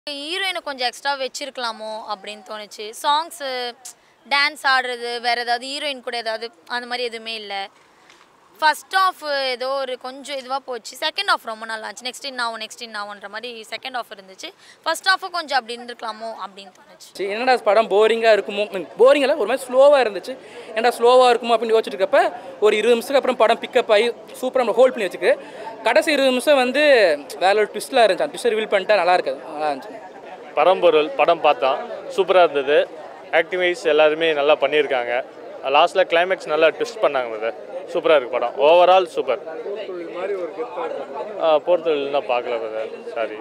ஹீரோயினை கொஞ்சம் எக்ஸ்ட்ரா வச்சிருக்கலாமோ அப்படின்னு தோணுச்சு சாங்ஸு டான்ஸ் ஆடுறது வேறு ஏதாவது ஹீரோயின் கூட ஏதாவது அந்த மாதிரி எதுவுமே இல்லை ஃபர்ஸ்ட் ஆஃப் ஏதோ ஒரு கொஞ்சம் இதுவாக போச்சு செகண்ட் ஆஃப் ரொம்ப நல்லா இருந்துச்சு நெக்ஸ்ட் இன் ஆகும் நெக்ஸ்ட் இன் ஆகுன்ற மாதிரி செகண்ட் ஆஃப் இருந்துச்சு ஃபர்ஸ்ட் ஆஃபும் கொஞ்சம் அப்படி இருந்திருக்கலாமோ அப்படின்னு தோணுச்சு சரி, என்னடா படம் போரிங்காக இருக்குமோ போரிங் இல்லை ஒரு மாதிரி ஸ்லோவாக இருந்துச்சு ஏன்டா ஸ்லோவாக இருக்குமோ அப்படின்னு யோசிச்சுட்டு இருக்கப்ப ஒரு இருபது நிமிஷத்துக்கு அப்புறம் படம் பிக்கப் ஆகி சூப்பராக நம்ம ஹோல்ட் பண்ணி வச்சுக்கு கடைசி இருபது நிமிஷம் வந்து வேற ஒரு ட்விஸ்ட்டில் இருந்துச்சு அந்த ட்விஸ்ட் ரிவீல் பண்ணிட்டா நல்லா இருக்காது நல்லா இருந்துச்சு பரம்பொருள் படம் பார்த்தோம் சூப்பராக இருந்தது ஆக்டிங் வைஸ் எல்லாருமே நல்லா பண்ணியிருக்காங்க லாஸ்ட்டில் கிளைமேக்ஸ் நல்லா ட்விஸ்ட் பண்ணாங்க அது சூப்பராக இருக்கு படம் ஓவரால் சூப்பர் போர்த்தொழில் தான் பார்க்கல பிரதர் சாரி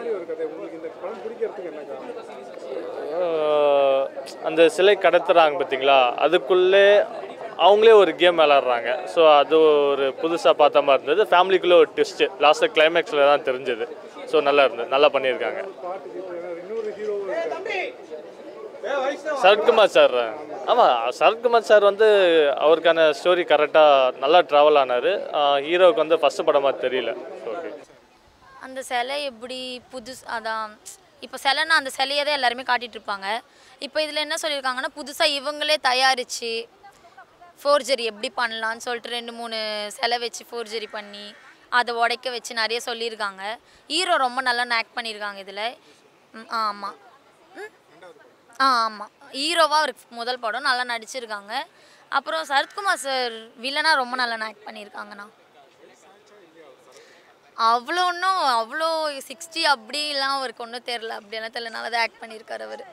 அந்த சிலை கடத்துறாங்க பார்த்தீங்களா அதுக்குள்ளே அவங்களே ஒரு கேம் விளாட்றாங்க ஸோ அது ஒரு புதுசாக பார்த்த மாதிரி இருந்தது ஃபேமிலிக்குள்ளே ஒரு ட்விஸ்ட்டு லாஸ்ட்டில் கிளைமேக்ஸில் தான் தெரிஞ்சது ஸோ நல்லா இருந்தது நல்லா பண்ணியிருக்காங்க சரத்குமார் சார் ஆமாம் சரத்குமார் சார் வந்து அவருக்கான ஸ்டோரி கரெக்டாக நல்லா ட்ராவல் ஆனார் ஹீரோவுக்கு வந்து ஃபஸ்ட்டு படமாக தெரியல ஓகே அந்த சிலை எப்படி புதுசு அதான் இப்போ சிலைன்னா அந்த சிலையை தான் எல்லாருமே காட்டிட்டு இருப்பாங்க இப்போ இதில் என்ன சொல்லியிருக்காங்கன்னா புதுசாக இவங்களே தயாரித்து ஃபோர்ஜரி எப்படி பண்ணலான்னு சொல்லிட்டு ரெண்டு மூணு சிலை வச்சு ஃபோர்ஜரி பண்ணி அதை உடைக்க வச்சு நிறைய சொல்லியிருக்காங்க ஹீரோ ரொம்ப நல்லா ஆக்ட் பண்ணியிருக்காங்க இதில் ஆமாம் ஆ ஆமாம் ஹீரோவாக அவருக்கு முதல் படம் நல்லா நடிச்சிருக்காங்க அப்புறம் சரத்குமார் சார் வில்லனாக ரொம்ப நல்லா ஆக்ட் பண்ணியிருக்காங்கண்ணா அவ்வளோ ஒன்றும் அவ்வளோ சிக்ஸ்டி அப்படிலாம் அவருக்கு ஒன்றும் தெரில அப்படியெல்லாம் தெரியல நல்லா தான் ஆக்ட் பண்ணியிருக்காரு அவர்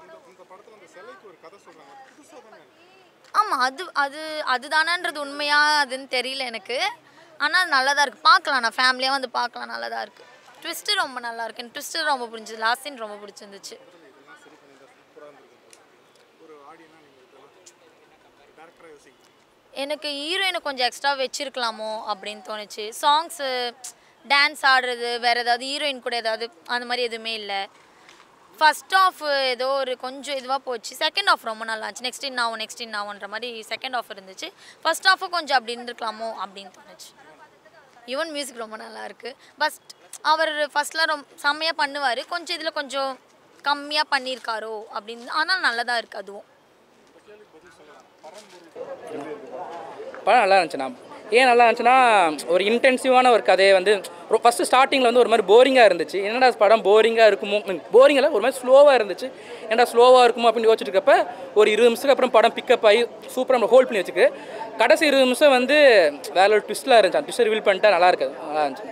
ஆமாம் அது அது அதுதானன்றது உண்மையா அதுன்னு தெரியல எனக்கு ஆனால் அது நல்லா தான் இருக்குது பார்க்கலாம் நான் ஃபேமிலியாக வந்து பார்க்கலாம் நல்லா தான் இருக்குது ட்விஸ்ட்டு ரொம்ப நல்லா இருக்கு எனக்கு ட்விஸ்ட்டு ரொம்ப பிடிச்சது லாஸ்ட் சீன் ரொம்ப பிடிச்சிருந்துச்சு எனக்கு ஹீரோயினை கொஞ்சம் எக்ஸ்ட்ரா வச்சிருக்கலாமோ அப்படின்னு தோணுச்சு சாங்ஸு டான்ஸ் ஆடுறது வேறு ஏதாவது ஹீரோயின் கூட ஏதாவது அந்த மாதிரி எதுவுமே இல்லை ஃபர்ஸ்ட் ஆஃப் ஏதோ ஒரு கொஞ்சம் இதுவாக போச்சு செகண்ட் ஆஃப் ரொம்ப நல்லா இருந்துச்சு நெக்ஸ்ட் இன் ஆகும் நெக்ஸ்ட் இன் ஆகுன்ற மாதிரி செகண்ட் ஆஃப் இருந்துச்சு ஃபர்ஸ்ட் ஆஃபும் கொஞ்சம் அப்படி இருந்திருக்கலாமோ அப்படின்னு தோணுச்சு யுவன் மியூசிக் ரொம்ப நல்லா இருக்கு ஃபஸ்ட் அவர் ஃபர்ஸ்ட்லாம் ரொம்ப செம்மையாக பண்ணுவார் கொஞ்சம் இதில் கொஞ்சம் கம்மியாக பண்ணியிருக்காரோ அப்படின்னு ஆனால் நல்லதாக இருக்குது அதுவும் படம் நல்லா இருந்துச்சுண்ணா ஏன் நல்லா இருந்துச்சுன்னா ஒரு இன்டென்சிவான ஒரு கதையை வந்து ஃபஸ்ட்டு ஸ்டார்டிங்கில் வந்து ஒரு மாதிரி போரிங்காக இருந்துச்சு என்னடா படம் போரிங்காக இருக்குமோ போரிங் இல்லை ஒரு மாதிரி ஸ்லோவாக இருந்துச்சு ஏன்டா ஸ்லோவாக இருக்குமோ அப்படின்னு யோசிச்சுட்டு இருக்கப்ப ஒரு இருபது நிமிஷத்துக்கு அப்புறம் படம் பிக்கப் ஆகி சூப்பராக நம்ம ஹோல்ட் பண்ணி வச்சுக்கு கடைசி இருபது நிமிஷம் வந்து வேற ஒரு ட்விஸ்ட்டில் இருந்துச்சு அந்த ட்விஸ்ட் ரிவீல் பண்ணிட்டா நல்லா இருக்காது நல்லா இருந்துச்சு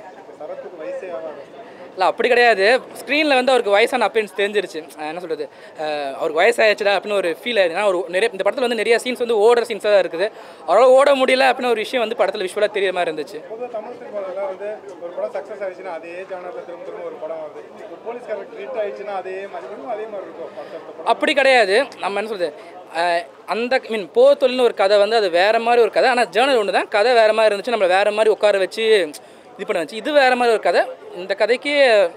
இல்லை அப்படி கிடையாது ஸ்க்ரீனில் வந்து அவருக்கு வயசான அப்பேன்ஸ் தெரிஞ்சிருச்சு அஹ் என்ன சொல்கிறது அவருக்கு வயசாயிடுச்சுடா அப்படின்னு ஒரு ஃபீல் ஆயிடுச்சு ஏன்னா ஒரு நிறைய இந்த படத்தில் வந்து நிறைய சீன்ஸ் வந்து ஓடுற சீன்ஸாக தான் இருக்குது அவரால் ஓட முடியல அப்படின்னு ஒரு விஷயம் வந்து படத்தில் விஷுவலாக தெரியற மாதிரி இருந்துச்சு பொதுவாக தமிழ் சினிமாவில் வந்து ஒரு படம் சக்ஸஸ் ஆயிடுச்சுன்னா அதே ஜானரில் திரும்ப திரும்ப ஒரு படம் வருது ஒரு போலீஸ் கேரக்டர் ஹிட் ஆயிடுச்சுன்னா அதே மாதிரி இன்னும் அதே மாதிரி இருக்கும் அடுத்தடுத்த படம் அப்படி கிடையாது நம்ம என்ன சொல்கிறது அஹ் அந்த மீன் போத்தொழில்னு ஒரு கதை வந்து அது வேறு மாதிரி ஒரு கதை ஆனால் ஜேர்னல் ஒன்று தான் கதை வேறு மாதிரி இருந்துச்சு நம்மளை வேறு மாதிரி உட்கார வச்சு இது பண்ண வச்சு இது வேறு மாதிரி ஒரு கதை இந்த கதைக்கு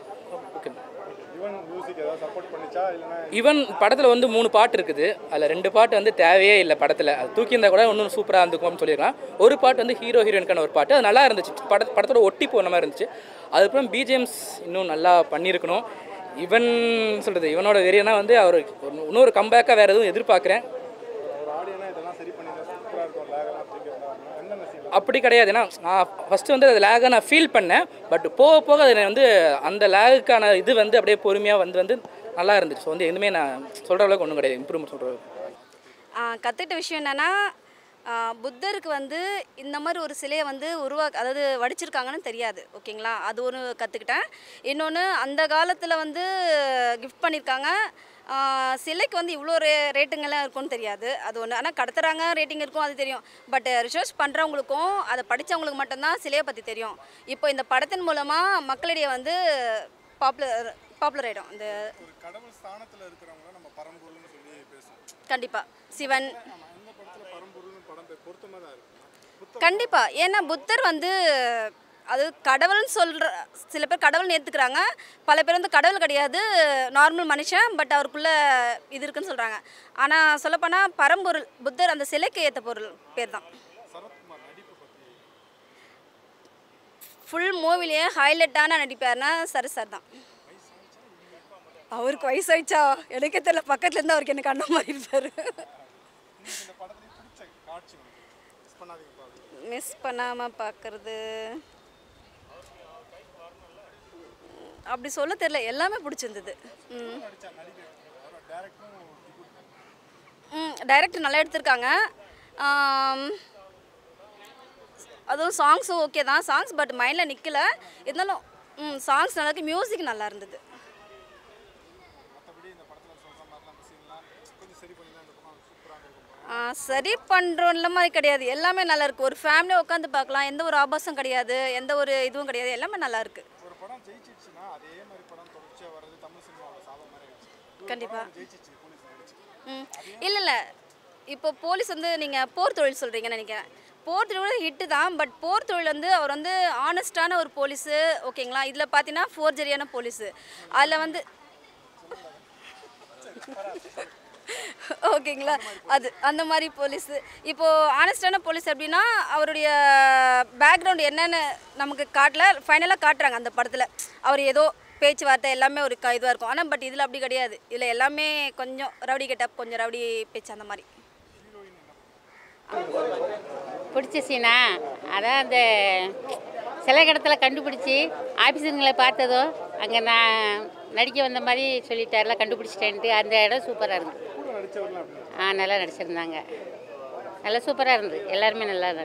ஓகே ஈவன் மியூசிக் ஏதாவது சப்போர்ட் பண்ணிச்சா இல்லைன்னா ஈவன் படத்தில் வந்து மூணு பாட்டு இருக்குது அதில் ரெண்டு பாட்டு வந்து தேவையே இல்லை படத்தில் அது தூக்கியிருந்தா கூட இன்னும் சூப்பராக இருந்துக்கும்னு சொல்லிடலாம் ஒரு பாட்டு வந்து ஹீரோ ஹீரோயினுக்கான ஒரு பாட்டு அது நல்லா இருந்துச்சு பட படத்தோட ஒட்டி போன மாதிரி இருந்துச்சு அதுக்கப்புறம் பிஜிஎம்ஸ் இன்னும் நல்லா பண்ணியிருக்கணும் இவன் சொல்கிறது இவனோட வெறியனா வந்து அவர் ஒரு- இன்னொரு கம்பேக்காக வேறு எதுவும் எதிர்பார்க்குறேன் ஒரு ஆடியனா இதெல்லாம் சரி பண்ணியிருந்தா சூப்பராக இருக்கும் லேகெல்லாம் தூக்கி வந்தாங்க என்னென்ன சீன் அப்படி கிடையாது ஏன்னா நான் ஃபஸ்ட்டு வந்து அது லேகாக நான் ஃபீல் பண்ணேன் பட் போக போக அது வந்து அந்த லேகுக்கான இது வந்து அப்படியே பொறுமையாக வந்து வந்து நல்லா இருந்துச்சு ஸோ வந்து எதுவுமே நான் சொல்கிற அளவுக்கு ஒன்றும் கிடையாது இம்ப்ரூவ்மெண்ட் சொல்கிற கற்றுக்கிட்ட விஷயம் என்னென்னா புத்தருக்கு வந்து இந்த மாதிரி ஒரு சிலையை வந்து உருவா அதாவது வடிச்சிருக்காங்கன்னு தெரியாது ஓகேங்களா அது ஒரு கற்றுக்கிட்டேன் இன்னொன்று அந்த காலத்தில் வந்து கிஃப்ட் பண்ணியிருக்காங்க ஆ, சிலைக்கு வந்து இவ்வளோ ரே ரேட்டுங்கெல்லாம் இருக்கும்னு தெரியாது அது ஒன்று ஆனால் கடத்துறாங்க ரேட்டிங் இருக்கும் அது தெரியும் பட் ரிசர்ச் பண்ணுறவங்களுக்கும் அதை படித்தவங்களுக்கு மட்டும்தான் சிலையை பற்றி தெரியும் இப்போ இந்த படத்தின் மூலமாக மக்களிடையே வந்து பாப்புலர் பாப்புலர் ஆகிடும் இந்த ஒரு கடவுள் ஸ்தானத்தில் இருக்கிறவங்கள நம்ம பரம்பொருள்னு சொல்லி பேசுவோம் கண்டிப்பாக சிவன் ஆமாம் இந்த படத்தில் பரம்பொருள்னு படம் பேர் பொருத்தமாக தான் இருக்கு கண்டிப்பா ஏன்னா புத்தர் வந்து அது கடவுள்னு சொல்ற சில பேர் கடவுள்னு ஏற்றுக்கிறாங்க பல பேர் வந்து கடவுள் கிடையாது நார்மல் மனுஷன் பட் அவருக்குள்ள இது இருக்குன்னு சொல்கிறாங்க ஆனால் சொல்லப்போனால் பரம்பொருள் புத்தர் அந்த சிலைக்கு ஏற்ற பொருள் பேர் தான் ஃபுல் மூவிலேயே ஹைலைட்டான நடிப்பார்னா சரி சார் தான் அவருக்கு வயசாயிடுச்சா எனக்கே தெரியல பக்கத்துல இருந்து அவருக்கு எனக்கு அண்ணன் மாதிரி இருப்பாரு இந்த படத்துல பிடிச்ச காட்சி மிஸ் பண்ணாதீங்க பாருங்க மிஸ் பண்ணாமல் பார்க்குறது அப்படி சொல்ல தெரியல எல்லாமே பிடிச்சிருந்தது ம் நடிச்ச நடிகர் டேரக்டரும் ம் டைரக்டர் நல்லா எடுத்திருக்காங்க ஆம், அதுவும் சாங்ஸும் ஓகே தான் சாங்ஸ் பட் மைண்டில் நிற்கல இருந்தாலும் ம் சாங்ஸ் நல்லா இருக்கு மியூசிக் நல்லா இருந்தது மற்றபடி இந்த படத்தில் சொல்கிற மாதிரிலாம் அந்த சீன்லாம் கொஞ்சம் சரி பண்ணி தான் இந்த படம் சூப்பராக இருக்கும் ஆ, சரி பண்ணுறோம்ல மாதிரி கிடையாது எல்லாமே நல்லா இருக்கு ஒரு ஃபேமிலியாக உட்காந்து பார்க்கலாம் எந்த ஒரு ஆபாசம் கிடையாது எந்த ஒரு இதுவும் கிடையாது எல்லாமே நல்லா இருக்கு ஒரு படம் ஜெயிச்சிடுச்சுன்னா அதே மாதிரி படம் தொடர்ச்சியாக வர்றது தமிழ் சினிமாவில் சாதம் மாதிரி ஆயிடுச்சு கண்டிப்பாக ஜெயிச்சிச்சு போலீஸ் நடிச்சு ம் இல்லை இல்லை இப்போ போலீஸ் வந்து நீங்கள் போர் தொழில் சொல்கிறீங்கன்னு நினைக்கிறேன் போர் தொழில் ஹிட்டு தான் பட் போர் தொழில் வந்து அவர் வந்து ஆனஸ்டான ஒரு போலீஸு ஓகேங்களா இதில் பார்த்தீங்கன்னா ஃபோர்ஜரியான போலீஸு அதில் வந்து ஓகேங்களா அது அந்த மாதிரி போலீஸு இப்போது ஆனஸ்டான போலீஸ் எப்படின்னா அவருடைய பேக்ரவுண்ட் என்னென்னு நமக்கு காட்டல ஃபைனலாக காட்டுறாங்க அந்த படத்தில் அவர் ஏதோ பேச்சுவார்த்தை எல்லாமே ஒரு க இதுவாக இருக்கும் ஆனால் பட் இதில் அப்படி கிடையாது இதில் எல்லாமே கொஞ்சம் ரவுடி கெட்டப் கொஞ்சம் ரவுடி பேச்சு அந்த மாதிரி பிடிச்ச சீனா அதான் அந்த சில இடத்துல கண்டுபிடிச்சி ஆஃபீஸருங்களை பார்த்ததோ அங்கே நான் நடிக்க வந்த மாதிரி சொல்லிட்டார்ல கண்டுபிடிச்சிட்டேன்ட்டு அந்த இடம் சூப்பராக இருந்தது கூட நடிச்சவர்லாம் அப்படி ஆ நல்லா நடிச்சிருந்தாங்க நல்லா சூப்பராக இருந்தது எல்லாருமே நல்லா